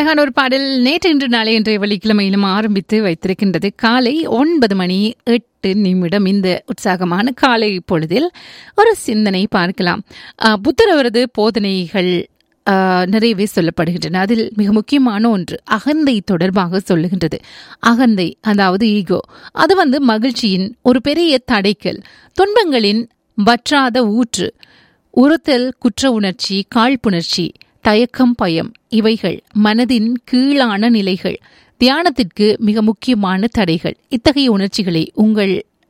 அழகான ஒரு பாடல் நேற்று இன்று நாளை இன்றைய வெள்ளிக்கிழமையிலும் ஆரம்பித்து வைத்திருக்கின்றது காலை ஒன்பது மணி எட்டு நிமிடம் இந்த உற்சாகமான காலை பொழுதில் ஒரு சிந்தனை பார்க்கலாம் அஹ், புத்தர் அவரது போதனைகள் அஹ், நிறையவே சொல்லப்படுகின்றன அதில் மிக முக்கியமான ஒன்று அகந்தை தொடர்பாக சொல்லுகின்றது அகந்தை அதாவது ஈகோ அது வந்து மகிழ்ச்சியின் ஒரு பெரிய தடைக்கல் துன்பங்களின் வற்றாத ஊற்று உறுத்தல் குற்ற உணர்ச்சி காழ்ப்புணர்ச்சி தயக்கம் பயம் இவைகள் மனதின் கீழான நிலைகள் தியானத்திற்கு மிக முக்கியமான தடைகள் இத்தகைய உணர்ச்சிகளை உங்கள்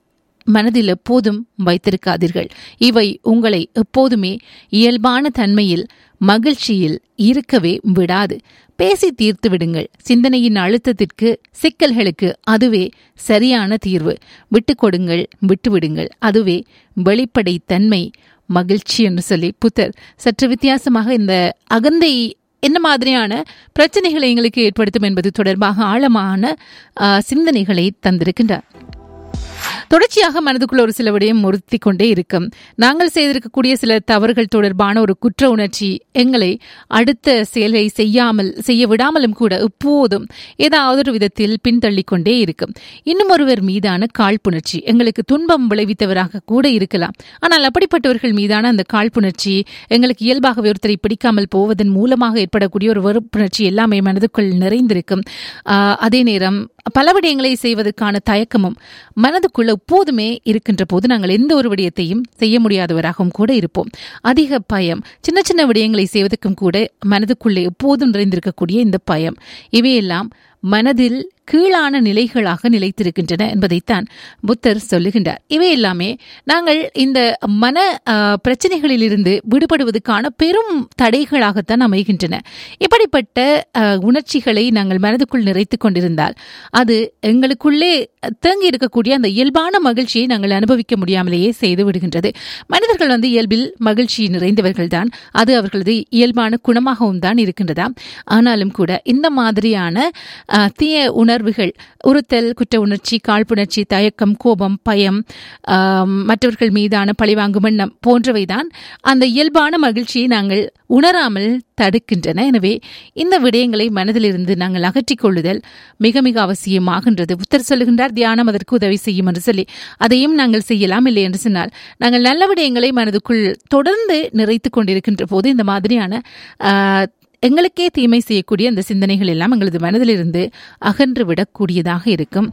மனதில் எப்போதும் வைத்திருக்காதீர்கள் இவை உங்களை எப்போதுமே இயல்பான தன்மையில் மகிழ்ச்சியில் இருக்கவே விடாது பேசி தீர்த்து விடுங்கள் சிந்தனையின் அழுத்தத்திற்கு சிக்கல்களுக்கு அதுவே சரியான தீர்வு விட்டுக் கொடுங்கள் விட்டுவிடுங்கள் அதுவே வெளிப்படை தன்மை மகிழ்ச்சி என்று சொல்லி புத்தர் சற்று வித்தியாசமாக இந்த அகந்தை என்ன மாதிரியான பிரச்சனைகளை எங்களுக்கு ஏற்படுத்தும் என்பது தொடர்பாக ஆழமான ஆ, சிந்தனைகளை தந்திருக்கின்றார் தொடர்ச்சியாக மனதுக்குள்ள ஒரு சில விடயம் முறுத்தி கொண்டே இருக்கும் நாங்கள் செய்திருக்கக்கூடிய சில தவறுகள் தொடர்பான ஒரு குற்ற உணர்ச்சி எங்களை அடுத்த செயலை செய்யாமல் செய்ய விடாமலும் கூட எப்போதும் ஏதாவது ஒரு விதத்தில் பின்தள்ளிக் கொண்டே இருக்கும் இன்னும் ஒருவர் மீதான காழ்ப்புணர்ச்சி எங்களுக்கு துன்பம் விளைவித்தவராக கூட இருக்கலாம் ஆனால் அப்படிப்பட்டவர்கள் மீதான அந்த காழ்ப்புணர்ச்சி எங்களுக்கு இயல்பாகவே ஒருத்தரை பிடிக்காமல் போவதன் மூலமாக ஏற்படக்கூடிய ஒரு வெறுப்புணர்ச்சி எல்லாமே மனதுக்குள் நிறைந்திருக்கும் ஆஹ் அதே நேரம் பல விடயங்களை செய்வதற்கான தயக்கமும் மனதுக்குள்ள எப்போதுமே இருக்கின்ற போது நாங்கள் எந்த ஒரு விடயத்தையும் செய்ய முடியாதவராகவும் கூட இருப்போம் அதிக பயம் சின்ன சின்ன விடயங்களை செய்வதற்கும் கூட மனதுக்குள்ளே எப்போதும் நிறைந்திருக்கக்கூடிய இந்த பயம் இவையெல்லாம் மனதில் கீழான நிலைகளாக நிலைத்திருக்கின்றன என்பதைத்தான் புத்தர் சொல்லுகின்றார் இவை எல்லாமே நாங்கள் இந்த மன ஆஹ், பிரச்சனைகளிலிருந்து விடுபடுவதற்கான பெரும் தடைகளாகத்தான் அமைகின்றன இப்படிப்பட்ட ஆஹ், உணர்ச்சிகளை நாங்கள் மனதுக்குள் நிறைத்துக் கொண்டிருந்தால் அது எங்களுக்குள்ளே தேங்கி இருக்கக்கூடிய அந்த இயல்பான மகிழ்ச்சியை நாங்கள் அனுபவிக்க முடியாமலேயே செய்து விடுகின்றது மனிதர்கள் வந்து இயல்பில் மகிழ்ச்சி நிறைந்தவர்கள் தான் அது அவர்களது இயல்பான குணமாகவும் தான் இருக்கின்றதா ஆனாலும் கூட இந்த மாதிரியான ஆஹ், தீய உணர்வுகள் உறுத்தல் குற்ற உணர்ச்சி காழ்ப்புணர்ச்சி தயக்கம் கோபம் பயம் ஆம், மற்றவர்கள் மீதான பழிவாங்கும் எண்ணம் போன்றவைதான் அந்த இயல்பான மகிழ்ச்சியை நாங்கள் உணராமல் தடுக்கின்றன எனவே இந்த விடயங்களை மனதிலிருந்து நாங்கள் அகற்றிக் கொள்ளுதல் மிக மிக அவசியமாகின்றது புத்தர் சொல்லுகின்றார் தியானம் அதற்கு உதவி செய்யும் என்று சொல்லி அதையும் நாங்கள் செய்யலாம் இல்லை என்று சொன்னால் நாங்கள் நல்ல விடயங்களை மனதுக்குள் தொடர்ந்து நிறைத்துக் கொண்டிருக்கின்ற போது இந்த மாதிரியான ஆஹ், எங்களுக்கே தீமை செய்யக்கூடிய அந்த சிந்தனைகள் எல்லாம் எங்களது மனதிலிருந்து அகன்று விடக்கூடியதாக இருக்கும்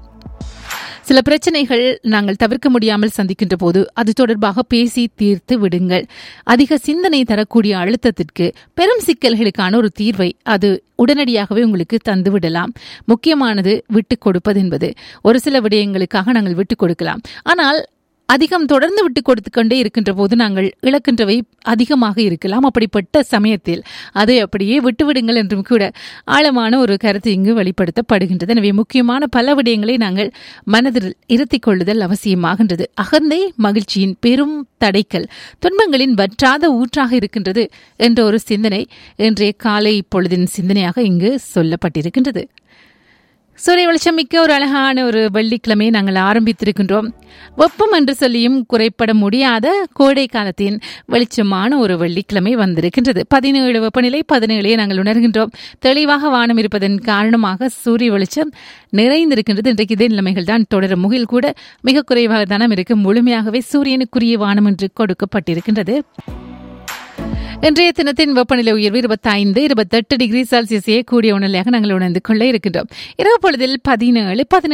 சில பிரச்சனைகள் நாங்கள் தவிர்க்க முடியாமல் சந்திக்கின்ற போது அது தொடர்பாக பேசி தீர்த்து விடுங்கள் அதிக சிந்தனை தரக்கூடிய அழுத்தத்திற்கு பெரும் சிக்கல்களுக்கான ஒரு தீர்வை அது உடனடியாகவே உங்களுக்கு தந்து விடலாம் முக்கியமானது விட்டுக் கொடுப்பது என்பது ஒரு சில விடயங்களுக்காக நாங்கள் விட்டுக் கொடுக்கலாம் ஆனால் அதிகம் தொடர்ந்து விட்டு கொடுத்து கொண்டே இருக்கின்ற போது நாங்கள் இழக்கின்றவை அதிகமாக இருக்கலாம் அப்படிப்பட்ட சமயத்தில் அதை அப்படியே விட்டுவிடுங்கள் என்றும் கூட ஆழமான ஒரு கருத்து இங்கு வெளிப்படுத்தப்படுகின்றது எனவே முக்கியமான பல விடயங்களை நாங்கள் மனதில் இருத்திக் கொள்ளுதல் அவசியமாகின்றது அகந்தை மகிழ்ச்சியின் பெரும் தடைக்கல் துன்பங்களின் வற்றாத ஊற்றாக இருக்கின்றது என்ற ஒரு சிந்தனை இன்றைய காலை பொழுதின் சிந்தனையாக இங்கு சொல்லப்பட்டிருக்கின்றது சூரிய வெளிச்சம் மிக்க ஒரு அழகான ஒரு வெள்ளிக்கிழமையை நாங்கள் ஆரம்பித்திருக்கின்றோம் வெப்பம் என்று சொல்லியும் குறைப்பட முடியாத கோடை காலத்தின் வெளிச்சமான ஒரு வெள்ளிக்கிழமை வந்திருக்கின்றது பதினேழு வெப்பநிலை பதினேழையே நாங்கள் உணர்கின்றோம் தெளிவாக வானம் இருப்பதன் காரணமாக சூரிய வெளிச்சம் நிறைந்திருக்கின்றது இன்றைக்கு இதே நிலைமைகள் தான் தொடரும் முகில் கூட மிக குறைவாக தானம் இருக்கு முழுமையாகவே சூரியனுக்குரிய வானம் என்று கொடுக்கப்பட்டிருக்கின்றது இன்றைய தினத்தின் வெப்பநிலை உயர்வு இருபத்தைந்து இருபத்தெட்டு டிகிரி செல்சியஸையே கூடிய உணர்நிலையாக நாங்கள் உணர்ந்து கொள்ள இருக்கின்றோம் இரவு பொழுதில் பதினேழு பதினெட்டு